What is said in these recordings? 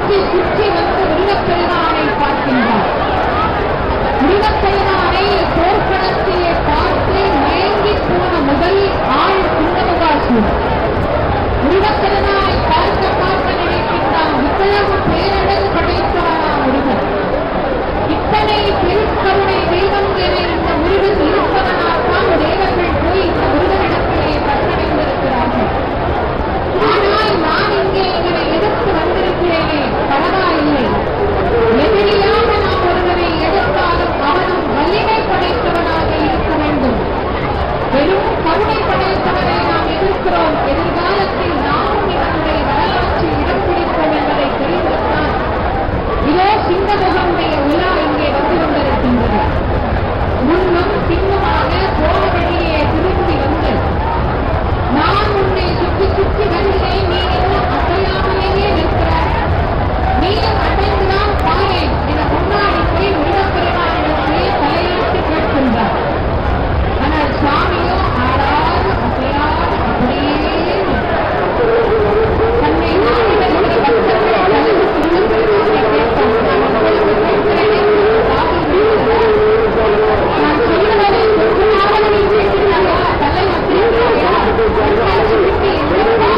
சுற்றி சுற்றி வந்து முருகப்பெருமானை பார்க்கின்றார் முருகப்பெருமானை போர்க்களத்திலே பார்த்து மயங்கி போன முதல் ஆள் சிங்கமுகாசூர் முருகப்பெருமானை பார்க்க பார்க்க நினைக்கின்றான் இவ்வளவு பேரழகு படைத்தவனா முருகன் இத்தனை பெருக்கருணை தெய்வம் என இந்த முருகன் இருப்பதனால்தான் தேவர்கள் போய் இந்த முருகனிடத்திலே சரணடைந்திருக்கிறார்கள் ஆனால் நான் இங்கே இவரை எதிர்த்து வந்திருக்கிறேனே பரவாயில்லை எதிரியாக நாம் ஒருவரை எதிர்த்தாலும் அவனும் வலிமை படைத்தவனாக இருக்க வேண்டும் வெறும் கருணை படைத்தவனை நாம் எதிர்க்கிறோம் எதிர்காலத்தில் நாமும் இவனுடைய வரலாற்றில் இடம் பிடிப்போம் என்பதை தெரிந்திருந்தான் இதோ சிங்கமுகனுடைய விழா இங்கே வந்து கொண்டிருக்கின்றது முன்னும் பின்னுமாக போன வழியே திரும்பி வந்து நான் உன்னை சுற்றி சுற்றி வருகிறேன் நீ இன்னும் அசையாமலேயே நிற்கிறாய் நீயும் அசைந்துதான் பாரேன் என முன்னாடி போய் முருகப்பெருமானிடத்திலே தலையிட்டு கேட்கின்றார் ஆனால் சுவாமியோ ஆடாது அசையாது அப்படியே நிற்கிறார். தன்னை நாடி வருகிற பக்தர்கள் அல்லது முருகப்பெருமானை கேட்பார். நான் உங்களுக்கு கேட்கிறேனே, காதில் விழுகிறதா? நான் சொல்லுவதை கொஞ்சமாவது நீ கேட்கிறாயா? தலை அசைக்கிறாயா? கண்கள் சுருட்டி எந்திரப்பா?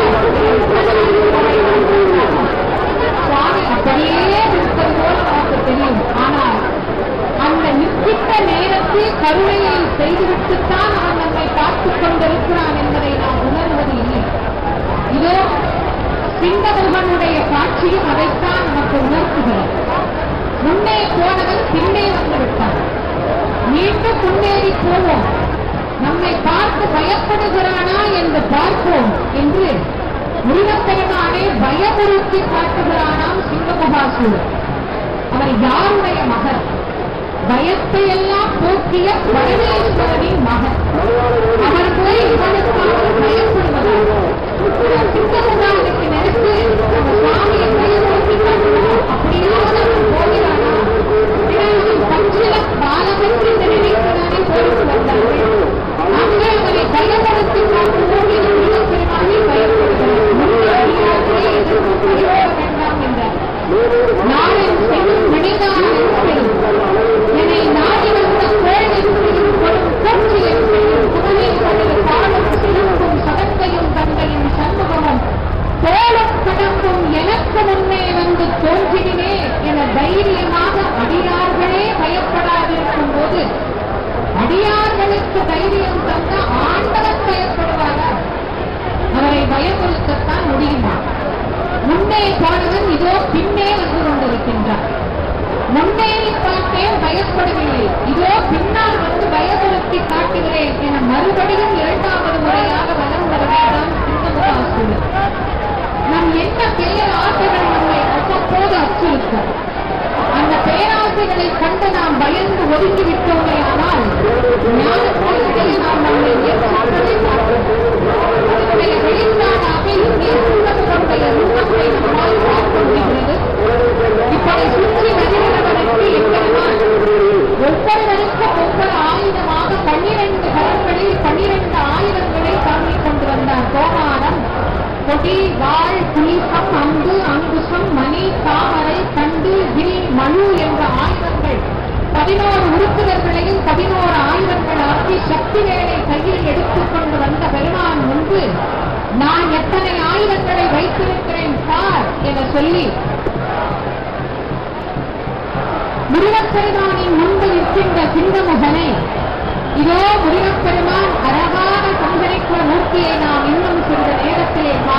சுவாமி அப்படியே நிற்பது போல நமக்கு தெரியும் ஆனால் அந்த நிற்கின்ற நேரத்தில் கருணையை செய்துவிட்டுத்தான் அவன் நம்மை பார்த்துக் கொண்டிருக்கிறான் என்பதை நாம் உணர்வது இல்லை இதோ சிங்கமுகனுடைய காட்சியும் அதைத்தான் நமக்கு உணர்த்துகிறது முன்னே போனவன் பின்னே வந்து விட்டான் மீண்டும் முன்னேறி போவோம் நம்மை பார்த்து பயப்படுகிறானா என்று பார்ப்போம் என்று முருகப்பெருமானை பயமுறுத்தி காட்டுகிறானாம் சிங்கமுகாசூர் அவர் யாருடைய மகன் பயத்தை எல்லாம் போக்கிய பரமேஸ்வரனின் மகன் அவர் போய் இவனுக்காக பயப்படுவதாக சிங்கமுகானுக்கு நினைத்து நம்ம சுவாமியை பயமுறுத்தி காட்டுவோம் அப்படியாவது அவன் போகிறானா பிறகு பச்சில பாலமற்றி நினைக்கிறானே போயிட்டு வந்தார்கள் அங்கே அவனை பயப்படுத்தி காட்டுவோம் என்று முருகப்பெருமானை பயப்படுகிறார் முன்னே அறியாதே எதிர்ப்பு பயப்பட வேண்டாம் என்றார் நாளின் செல்லும் வினைதானின் செல்லும் என்னை நாடி வந்த கோழின் செல்லும் கொடும் கொச்சியின் செல்லும் புகழின் கொடில் பாடும் சிறப்பும் சதத்தையும் தந்தையும் சண்முகமும் தோளும் கடம்பும் எனக்கு முன்னே வந்து தோன்றினே என தைரியமாக அடியார்களே பயப்படாதிருக்கும் போது அடியார்களுக்கு தைரியம் தந்த ஆண்டவன் பயப்படுவாரா அவரை பயமுறுத்தத்தான் முடியுமா முன்னே போனவன் இதோ பின்னே வந்து கொண்டிருக்கின்றான் முன்னேறி பார்த்தேன் பயப்படவில்லை இதோ பின்னால் வந்து பயமுறுத்தி காட்டுகிறேன் என மறுபடியும் இரண்டாவது முறையாக வலம் வருகிறான் சிங்கமுகாசூரன் நம் என்ன பெயர் ஆசைகள் நம்மை அவ்வப்போது அச்சுறுத்தும் அந்த பேராசைகளை கண்டு நாம் பயந்து ஒதுங்கி விட்டோமே ஆனால் ஞானத்திலே நாம் நம்மை ஏற்றுக்கொண்டதை பார்க்கிறோம் அதனுடைய வெளிப்பாடாக இங்கே சிங்கமுகனுடைய ரூபத்தை நம்மால் பார்க்க முடிகிறது இப்படி சுற்றி வருகிறவனுக்கு எம்பெருமான் ஒவ்வொருவருக்கும் ஒவ்வொரு ஆயுதமாக பன்னிரண்டு கரங்களில் பன்னிரண்டு ஆயுதங்களை தாங்கிக் கொண்டு வந்தார் கோமானம் கொடி வாழ் புலிசம் அம்பு அங்குசம் மணி தாமரை தண்டு வில் மழு என்ற ஆயுதங்கள் பதினோரு உறுப்பினர்களையும் பதினோரு ஆயுதங்கள் ஆக்கி சக்தி வேலை கையில் எடுத்துக் கொண்டு வந்த பெருமான் முன்பு நான் எத்தனை ஆயுதங்களை வைத்திருக்கிறேன் பார் என சொல்லி முருகப்பெருமானின் முன்பு நிற்கின்ற சிங்கமுகனை இதோ முருகப்பெருமான் அழகான சந்தரிக்கிற மூர்த்தியை நாம் இன்னும் சிறிது நேரத்திலே